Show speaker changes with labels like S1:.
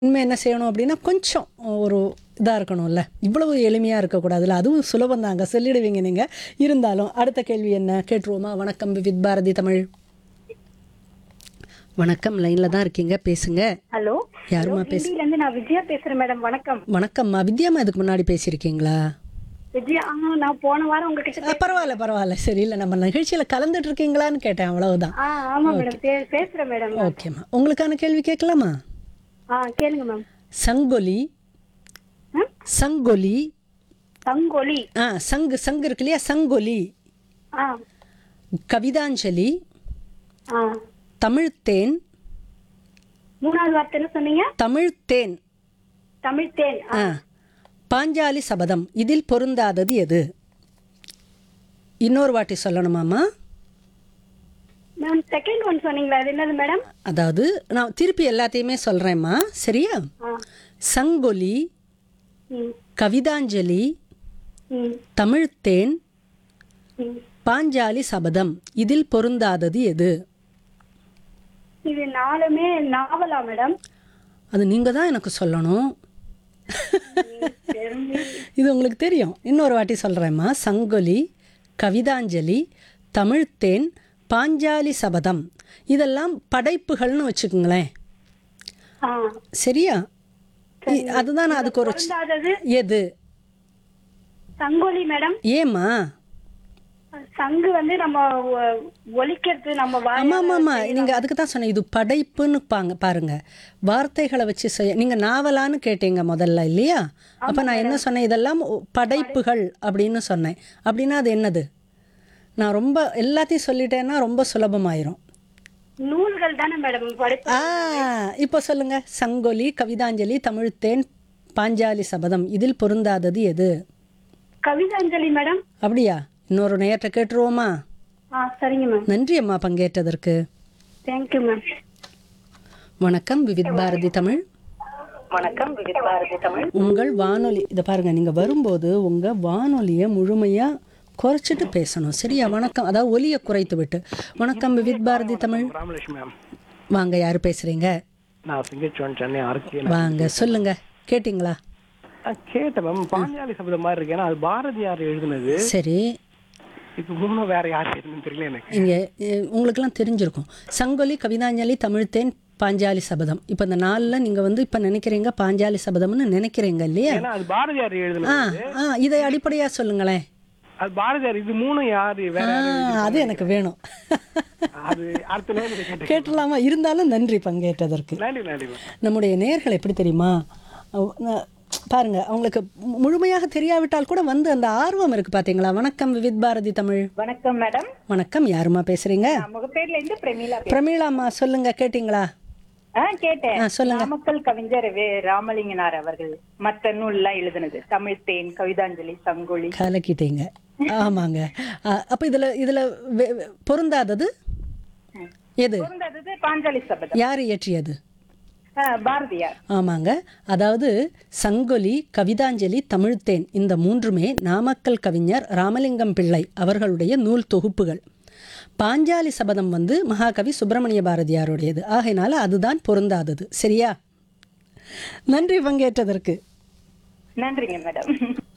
S1: இனிமே என்ன செய்யணும் அப்படின்னா கொஞ்சம் ஒரு இதாக இருக்கணும்ல இவ்வளவு எளிமையாக இருக்கக்கூடாதுல்ல அதுவும் சுலபம் தாங்க சொல்லிடுவீங்க நீங்கள் இருந்தாலும் அடுத்த கேள்வி என்ன கேட்டுருவோமா வணக்கம் வித் பாரதி தமிழ் வணக்கம் லைனில் தான் இருக்கீங்க பேசுங்க
S2: ஹலோ
S1: யாரும்மா பேச
S2: ஹிந்தில இருந்து நான் விஜயா பேசுறேன் மேடம் வணக்கம்
S1: வணக்கம்மா வித்யாம்மா இதுக்கு முன்னாடி பேசியிருக்கீங்களா
S2: விஜயா ஆ, நான் போன வாரம் உங்ககிட்ட
S1: ஆ, பரவாயில்ல பரவாயில்ல சரி இல்லை நம்ம நிகழ்ச்சியில் கலந்துட்டு இருக்கீங்களான்னு கேட்டேன் அவ்வளவுதான்
S2: ஆ ஆமா மேடம் பே- பேசுறேன் மேடம்
S1: ஓகேம்மா உங்களுக்கான கேள்வி கேட்கலாமா
S2: ஆ கேளுங்க மேம்
S1: சங்கொலி
S2: ம்?
S1: சங்கொலி
S2: தங்கொலி
S1: ஆ சங்கு சங்கு இருக்கு இல்லையா சங்கொலி
S2: ஆ
S1: கவிதாஞ்சலி
S2: ஆ
S1: தமிழ்த்தேன்
S2: மூணாவது வார்த்தை என்ன சொன்னீங்க
S1: தமிழ்த்தேன்
S2: தமிழ் தேன் ஆ,
S1: ஆ பாஞ்சாலி சபதம் இதில் பொருந்தாதது எது இன்னொரு வாட்டி சொல்லணுமாம்மா
S2: மேம் செகண்ட் ஒன் சொன்னீங்களா அது என்னது மேடம்
S1: அதாவது நான் திருப்பி எல்லாத்தையுமே சொல்கிறேம்மா சரியா
S2: ஆ
S1: சங்கொலி
S2: ம்
S1: கவிதாஞ்சலி
S2: ம்
S1: தமிழ்த்தேன்
S2: ம்
S1: பாஞ்சாலி சபதம் இதில் பொருந்தாதது எது
S2: இது நாலுமே நாவலா மேடம்
S1: அது நீங்கள் தான் எனக்கு சொல்லணும் இது உங்களுக்கு தெரியும் இன்னொரு வாட்டி சொல்கிறேம்மா சங்கொலி கவிதாஞ்சலி தமிழ்த்தேன் பாஞ்சாலி சபதம் இதெல்லாம் படைப்புகள்னு வச்சுக்கோங்களேன்
S2: ஆ
S1: சரியா இ- அதுதான் நான் அதுக்கு ஒரு சி-
S2: பொருந்தாதது
S1: எது
S2: சங்கொலி மேடம்
S1: ஏம்மா
S2: சங்கு வந்து நம்ம ஒ- ஒலிக்கிறது நம்ம வாயால
S1: ஆமாம் ஆமாம் ஆமாம் நீங்கள் அதுக்கு தான் சொன்னேன் இது படைப்புன்னு பாங்க பாருங்க வார்த்தைகளை வச்சு செய்ய நீங்கள் நாவலான்னு கேட்டீங்க முதல்ல இல்லையா அப்போ நான் என்ன சொன்னேன் இதெல்லாம் ஒ- படைப்புகள் அப்படின்னு சொன்னேன் அப்படின்னா அது என்னது நான் ரொம்ப எல்லாத்தையும் சொல்லிட்டேன்னா ரொம்ப சுலபமாயிரும்
S2: நூல்கள் தானே மேடம் படிப்பு
S1: ஆ இப்போ சொல்லுங்க சங்கொலி கவிதாஞ்சலி தமிழ்த்தேன் பாஞ்சாலி சபதம் இதில் பொருந்தாதது எது
S2: கவிதாஞ்சலி மேடம்
S1: அப்படியா இன்னொரு நேரத்தை கேட்டுருவோமா
S2: ஆ சரிங்க மேம்
S1: நன்றி அம்மா பங்கேற்றதற்கு
S2: தேங்க்யூ மேம்
S1: வணக்கம் விவித் பாரதி தமிழ்
S2: வணக்கம் விஜய் பாரதி தமிழ்
S1: உங்கள் வானொலி இதை பாருங்க நீங்க வரும்போது உங்க வானொலியை முழுமையா குறைச்சிட்டு பேசணும் சரியா வணக்கம் அதாவது ஒலியை குறைத்து விட்டு வணக்கம் விவித் பாரதி தமிழ்
S3: ராமலட்சுமி மேம்
S1: வாங்க யார் பேசுறீங்க
S3: நான் சிங்கச்சோன் சென்னை அரசியல்
S1: வாங்க சொல்லுங்க கேட்டிங்களா
S3: கேட்டேன் மேம் பாஞ்சாலி சபதம் மாதிரி இருக்கு ஏன்னா அது பாரதியார் எழுதுனது
S1: சரி
S3: இப்போ மூணும் வேற யார் எழுதுன்னு தெரியல எனக்கு
S1: இங்கே உங்களுக்கெல்லாம் தெரிஞ்சிருக்கும் சங்கொலி கவிதாஞ்சலி தமிழ்த்தேன் பாஞ்சாலி சபதம் இப்போ இந்த நாளில் நீங்கள் வந்து இப்போ நினைக்கிறீங்க பாஞ்சாலி சபதம்னு நினைக்கிறீங்க இல்லையா
S3: ஏன்னா அது பாரதியார்
S1: ஆ
S3: எழுதுனது
S1: ஆ இதை அடிப்படையாக சொல்லுங்களேன்
S3: அது பாரதியார் இது மூணும் யாரு வேற
S1: ஆ
S3: யாரு
S1: அது எனக்கு வேணும்
S3: அது அடுத்த நேரம் கேட்டேன்
S1: கேட்டலாமா இருந்தாலும் நன்றி பங்கேற்றதற்கு
S3: நன்றி நன்றி மேம்
S1: நம்முடைய நேர்கள் எப்படி தெரியுமா அவ- ந- பாருங்க அவங்களுக்கு மு- முழுமையாக தெரியாவிட்டால் கூட வந்து அந்த ஆர்வம் இருக்கு பாத்தீங்களா வணக்கம் விவித் பாரதி தமிழ்
S2: வணக்கம் மேடம்
S1: வணக்கம் யாருமா பேசுறீங்க
S2: முகப்பேர்ல இருந்து பிரமிளா
S1: பிரமீளாம்மா சொல்லுங்க கேட்டிங்களா
S2: ஆ கேட்டேன்
S1: ஆ, சொல்லுங்க
S2: நாமக்கல் கவிஞர் வே ராமலிங்கனார் அவர்கள் மற்ற நூல்லாம் எழுதுனது தமிழ் தேன் கவிதாஞ்சலி சங்கொலி
S1: கலக்கிட்டீங்க ஆமாங்க அ, அப்ப இதுல இதுல வெ- வெ- பொருந்தாதது எது
S2: பொருந்தது பாஞ்சாலி சபதம்
S1: யார் இயற்றியது
S2: ஆ, பாரதியார்
S1: ஆமாங்க அதாவது சங்கொலி கவிதாஞ்சலி தமிழ்த்தேன் இந்த மூன்றுமே நாமக்கல் கவிஞர் ராமலிங்கம் பிள்ளை அவர்களுடைய நூல் தொகுப்புகள் பாஞ்சாலி சபதம் வந்து மகாகவி சுப்பிரமணிய பாரதியாருடையது ஆகையினால அதுதான் பொருந்தாதது சரியா நன்றி பங்கேற்றதற்கு
S2: நன்றிங்க மேடம்